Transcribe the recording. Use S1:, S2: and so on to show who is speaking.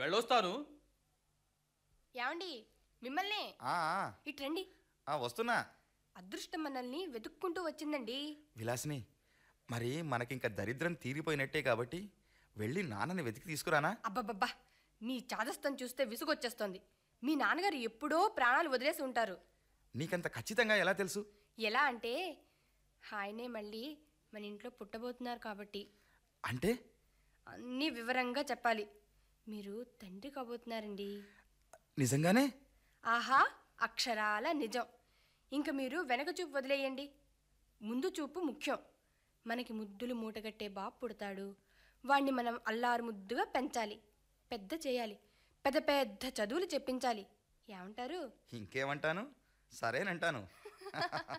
S1: వెళ్ళొస్తాను
S2: ఏమండి మిమ్మల్ని
S3: ఆ, ఆ,
S2: ఇటు రండి
S3: ఆ, వస్తున్నా
S2: అదృష్టం మనల్ని వెతుక్కుంటూ వచ్చిందండి
S3: విలాసిని మరి మనకింక దరిద్రం తీరిపోయినట్టే కాబట్టి వెళ్ళి నాన్నని వెతికి తీసుకురానా
S2: అబ్బబ్బబ్బా మీ చాదస్తం చూస్తే విసుగొచ్చేస్తోంది మీ నాన్నగారు ఎప్పుడో ప్రాణాలు వదిలేసి ఉంటారు
S3: నీకంత ఖచ్చితంగా ఎలా తెలుసు
S2: ఎలా అంటే ఆయనే మళ్ళీ మన ఇంట్లో పుట్టబోతున్నారు కాబట్టి
S3: అంటే
S2: అన్నీ వివరంగా చెప్పాలి మీరు తండ్రి కాబోతున్నారండి
S3: నిజంగానే
S2: ఆహా అక్షరాల నిజం ఇంక మీరు వెనక చూపు వదిలేయండి ముందు చూపు ముఖ్యం మనకి ముద్దులు మూటగట్టే బాబు పుడతాడు వాణ్ణి మనం అల్లారు ముద్దుగా పెంచాలి పెద్ద చేయాలి పెద్ద పెద్ద చదువులు చెప్పించాలి ఏమంటారు
S3: ఇంకేమంటాను సరేనంటాను